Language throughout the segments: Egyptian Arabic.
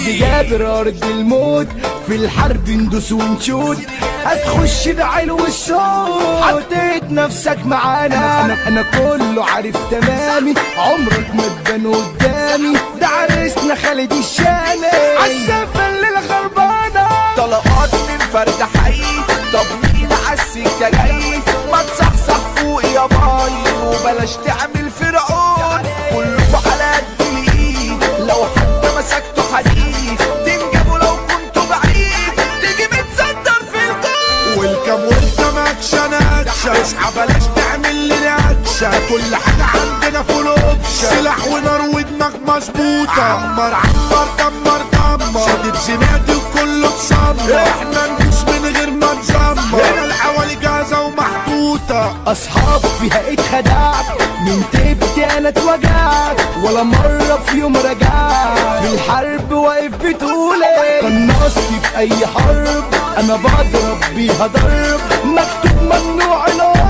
سيدي جابر ارض الموت في الحرب ندوس ونشوت هتخش بعلو الصوت حطيت نفسك معانا انا انا كله عارف تمامي عمرك ما تبان قدامي ده عريسنا خالد الشامي عالسفه الليله خربانه طلقات من فرد حي طب مين عالسكة جاي ما تصحصح فوق يا باي وبلاش تعمل فرعون كلكوا على قد الايد لو حتى مسكتوا حديد تنجبوا لو كنتوا بعيد تيجي متصدر في الجو والكم وانت ماكشن اكشن اصحى بلاش تعمل لي اكشن كل حاجه عندنا فول اوبشن سلاح ونار ودماغ مظبوطه عمر عمر دمر دمر شادد زنادي وكله تصمر احنا ندوس من غير ما نزمر هنا الحوالي جاهزه ومحطوطه اصحاب فيها اتخدعت من تبتي انا اتوجعت ولا مرة في يوم رجعت في الحرب واقف بطولي قناصتي في اي حرب انا بضرب بيها ضرب مكتوب ممنوع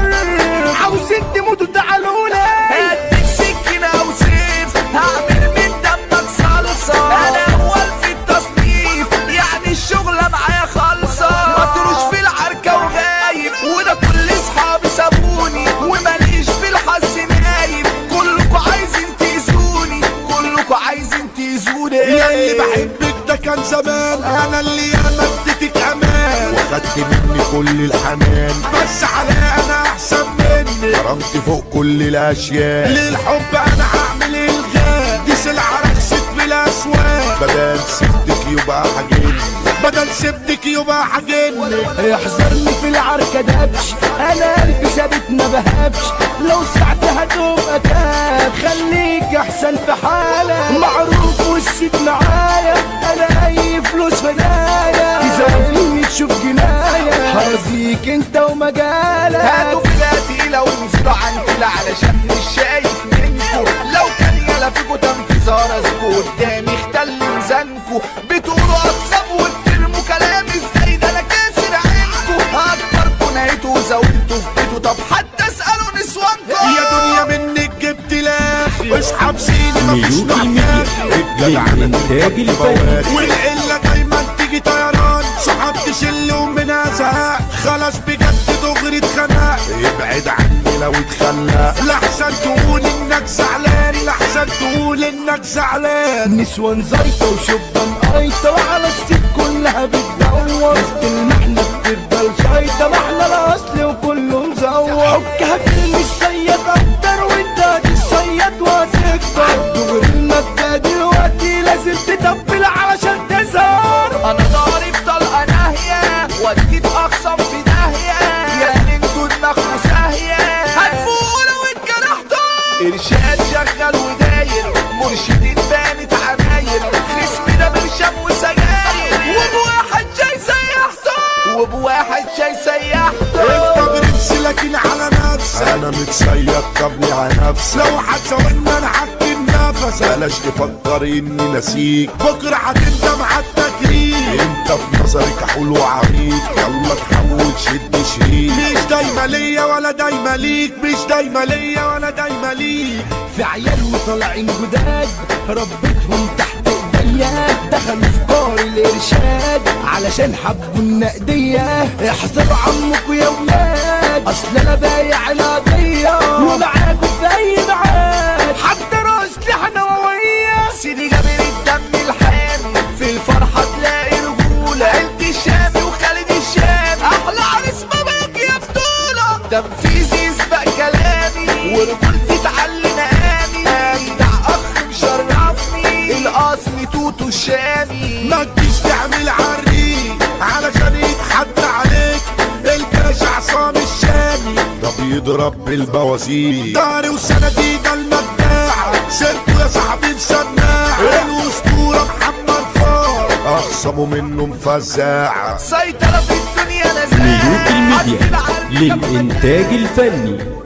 القرب عاوزين تموتوا تعالوا لي هديك سكينة او سيف هعمل من دمك صلصة انا اول في التصنيف يعني الشغلة معايا خالصة مطروش في العركة وغايب وده كل اصحابي سابوني وماليش في الحظ نايم كلكوا عايزين تأذوني كلكوا عايزين تأذوني يا اللي بحبك ده كان زمان انا اللي انا اديتك امان واخدت مني كل الحنان بس عليا انا احسن مني كرمت فوق كل الاشياء للحب انا هعمل الغاء دي سلعه رخصت في الاسواق بدل سبتك يبقى حاجني بدل سبتك يبقى حاجني احذرني في العركة دبش انا قلبي ثابت ما بهبش لو ساعتي هتبقى كاب خليك احسن في حالك معروف والست معايا انا اي فلوس فدايا تزعلني تشوف جناية هرزيك انت ومجالك هاتوا بلاتي لو نزلوا عن كلا علشان مش شايف منكو لو كان يلا فيكو تنفيذ راسكو قدامي اختل ميزانكو بتقولوا اقسم وبترموا كلام ازاي ده انا كاسر عينكو اكبركو نهيتوا وزودتوا في بيتو طب حتى اسالوا نسوانكو يا دنيا منك جبت لاخي اسحب سيني مفيش مليون الميديا للإنتاج الفني والقلة دايما تيجي طيران صحاب تشل ومنها زهق خلاص بجد دغري اتخنق ابعد عني لو اتخلق لحسن تقول انك زعلان لحسن تقول انك زعلان نسوان زيطة وشبان قايطة وعلى الست كلها بتدور وسط المحنة بتفضل شايطة ما احنا الاصل وكله مزور حكها فيلم الصياد اكتر وانت هتتصيد وهتكتر دغري المبدأ دلوقتي لازم تتبل علشان تظهر انا ضارب طلقه ناهيه وديت اقسم في داهيه يا اللي انتوا دماغكوا ساهيه هتفوقوا لو اتجرحتوا ارشاد شغال وداير مرشدين بانت عماير خصمي ده برشام وسجاير وبواحد جاي سيحته وبواحد جاي سيحته انت برنس لكن على نفسك انا متسيد قبلي على نفسك لو هتزودنا انا هكتم نفسك بلاش تفكر اني نسيك بكره هتندم على التكريم انت في نظري كحول وعريض يلا تحول شد شريك مش دايما ليا ولا دايما ليك مش دايما ليا ولا دايما ليك في عيال وطالعين جداد ربيتهم تحت ايديا دخلوا في قار الارشاد علشان حبوا النقدية احذروا عمكوا يا ولاد اصل انا بايع القضية ومعاكوا في اي ميعاد حتى راس اسلحة نووية سيدي جابر الدم الحامي في الفرحة تلاقي رجولة عيلة الشامي وخالد الشامي أحلى عريس مبروك يا بطولة تنفيذي يسبق كلامي ورجولتي تعلي مقامي أجدع أخ مشرفني الأصل توتو الشامي ما تجيش تعمل عريق علشان يتحدى عليك الباشا عصام الشامي ده بيضرب بالبوازيك داري وسنديد المداعة سيرته يا صاحبي مسماعة الأسطورة محمد فار أخصموا منه مفزاعة سيطرة في الدنيا مليون نزاهة الميديا للإنتاج الفني